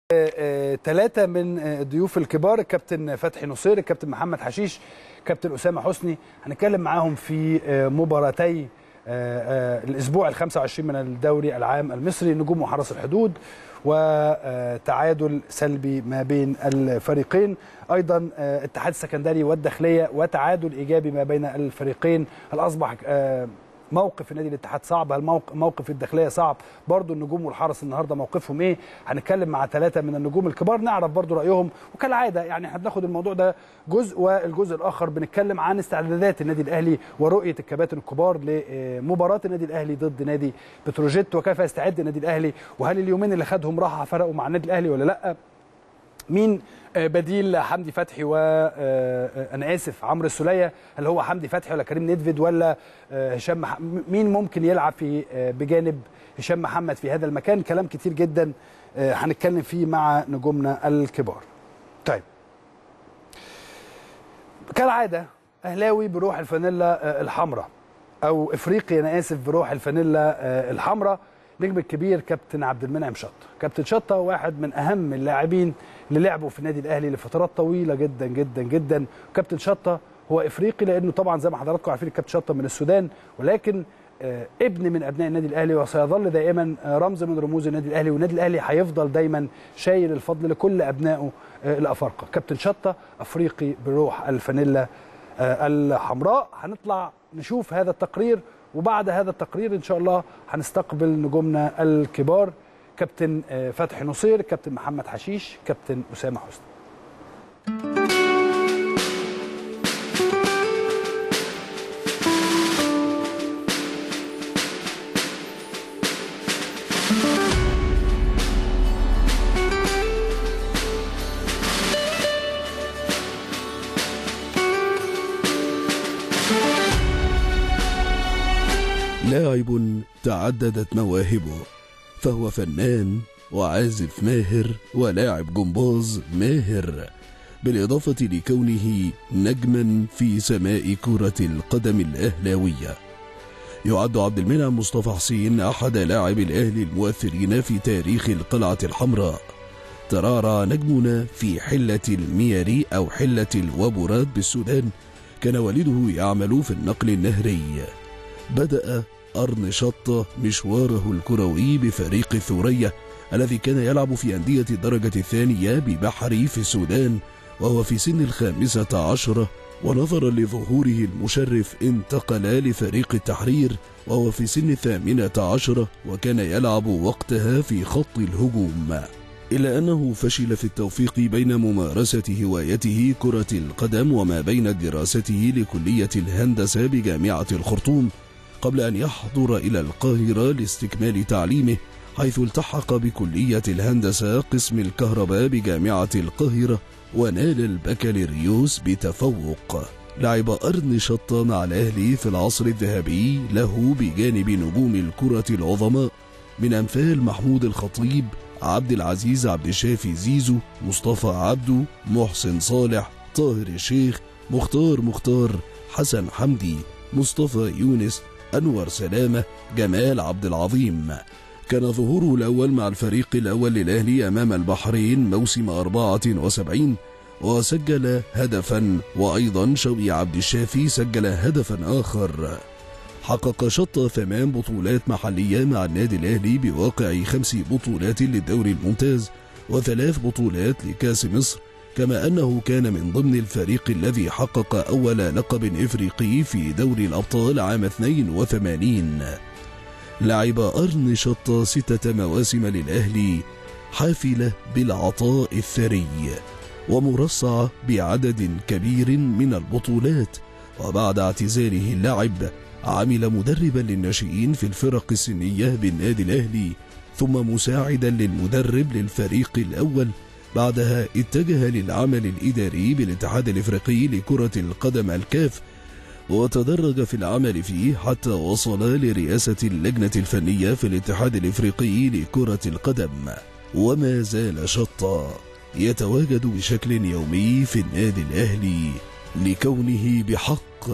ثلاثة من الضيوف الكبار الكابتن فتحي نصير الكابتن محمد حشيش كابتن أسامة حسني هنتكلم معاهم في مباراتي الأسبوع ال 25 من الدوري العام المصري نجوم وحرس الحدود وتعادل سلبي ما بين الفريقين ايضا اتحاد السكندري والداخليه وتعادل ايجابي ما بين الفريقين هل اصبح موقف النادي الاتحاد صعب هل موقف الداخليه صعب برضو النجوم والحرس النهارده موقفهم ايه هنتكلم مع ثلاثه من النجوم الكبار نعرف برضو رايهم وكالعاده يعني احنا بناخد الموضوع ده جزء والجزء الاخر بنتكلم عن استعدادات النادي الاهلي ورؤيه الكباتن الكبار لمباراه النادي الاهلي ضد نادي بتروجيت وكيف يستعد النادي الاهلي وهل اليومين اللي خدهم راحه فرقوا مع النادي الاهلي ولا لا مين بديل حمدي فتحي و انا اسف عمرو السوليه هل هو حمدي فتحي ولا كريم ندفد ولا هشام مح... مين ممكن يلعب في بجانب هشام محمد في هذا المكان كلام كتير جدا هنتكلم فيه مع نجومنا الكبار طيب كالعاده اهلاوي بروح الفانيلا الحمراء او افريقي انا اسف بروح الفانيلا الحمراء نجم الكبير كابتن عبد المنعم شطه كابتن شطه واحد من اهم اللاعبين اللي لعبوا في النادي الاهلي لفترات طويله جدا جدا جدا كابتن شطه هو افريقي لانه طبعا زي ما حضراتكم عارفين الكابتن شطه من السودان ولكن ابن من ابناء النادي الاهلي وسيظل دائما رمز من رموز النادي الاهلي والنادي الاهلي هيفضل دايما شايل الفضل لكل ابنائه الافارقه كابتن شطه افريقي بروح الفانيلا الحمراء هنطلع نشوف هذا التقرير وبعد هذا التقرير ان شاء الله هنستقبل نجومنا الكبار كابتن فتحي نصير كابتن محمد حشيش كابتن اسامه حسني لاعب تعددت مواهبه فهو فنان وعازف ماهر ولاعب جمباز ماهر بالإضافة لكونه نجما في سماء كرة القدم الأهلاوية يعد عبد المنعم مصطفى حسين أحد لاعبي الأهلي المؤثرين في تاريخ القلعة الحمراء ترعرع نجمنا في حلة المياري أو حلة الوبرات بالسودان كان والده يعمل في النقل النهري بدأ أرن شطة مشواره الكروي بفريق الثورية الذي كان يلعب في أندية الدرجة الثانية ببحري في السودان وهو في سن الخامسة عشرة ونظرا لظهوره المشرف انتقل لفريق التحرير وهو في سن الثامنة عشرة وكان يلعب وقتها في خط الهجوم إلا أنه فشل في التوفيق بين ممارسة هوايته كرة القدم وما بين دراسته لكلية الهندسة بجامعة الخرطوم قبل أن يحضر إلى القاهرة لاستكمال تعليمه حيث التحق بكلية الهندسة قسم الكهرباء بجامعة القاهرة ونال البكالوريوس بتفوق لعب أرن شطة مع الأهلي في العصر الذهبي له بجانب نجوم الكرة العظماء من أمثال محمود الخطيب عبد العزيز عبد الشافي زيزو مصطفى عبده محسن صالح طاهر الشيخ مختار مختار حسن حمدي مصطفى يونس أنور سلامة جمال عبد العظيم كان ظهوره الأول مع الفريق الأول للأهلي أمام البحرين موسم 74 وسجل هدفا وأيضا شوقي عبد الشافي سجل هدفا آخر حقق شطة ثمان بطولات محلية مع النادي الأهلي بواقع خمس بطولات للدوري الممتاز وثلاث بطولات لكاس مصر كما أنه كان من ضمن الفريق الذي حقق أول لقب إفريقي في دوري الأبطال عام 82 لعب أرن شطة ستة مواسم للأهلي حافلة بالعطاء الثري ومرصعة بعدد كبير من البطولات وبعد اعتزاله اللعب عمل مدربا للناشئين في الفرق السنية بالنادي الأهلي ثم مساعدا للمدرب للفريق الأول بعدها اتجه للعمل الإداري بالاتحاد الإفريقي لكرة القدم الكاف وتدرج في العمل فيه حتى وصل لرئاسة اللجنة الفنية في الاتحاد الإفريقي لكرة القدم وما زال شطا يتواجد بشكل يومي في النادي الأهلي لكونه بحق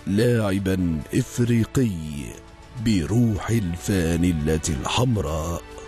لاعبا إفريقي بروح الفانلة الحمراء